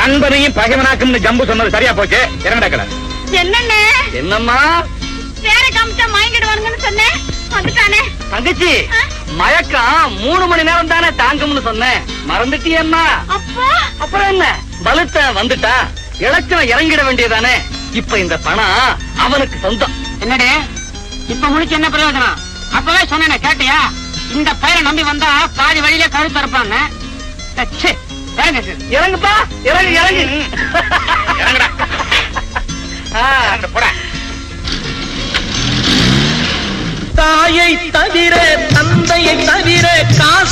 நண்பனையும் பகைவனாக்கும்னு ஜம்பு சொன்னது சரியா போச்சு இறங்கடா கடை என்னண்ணே என்னம்மா வேற காமிச்சா மயங்கிடுவானுங்கன்னு சொன்னேன் வந்துட்டானே தங்கச்சி ஆ? மயக்கம் மூணு மணி நேரம் தானே தாங்கும்னு சொன்னேன் மறந்துட்டியம்மா அப்போ அப்புறம் என்ன பலுத்த வந்துட்டா இலச்சம் இறங்கிட வேண்டியதானே இப்ப இந்த பணம் அவனுக்கு சொந்தம் என்னடே இப்ப முடிச்சு என்ன பிரயோஜனம் அப்பவே சொன்னேனே கேட்டியா இந்த பையனை நம்பி வந்தா பாதி வழியில கழுத்து இருப்பாங்க இறங்குப்பா இறங்கு இறங்கு இறங்குடா ஆ, இறங்குடா, போடா தாயை தவிர தந்தையை தவிர காசு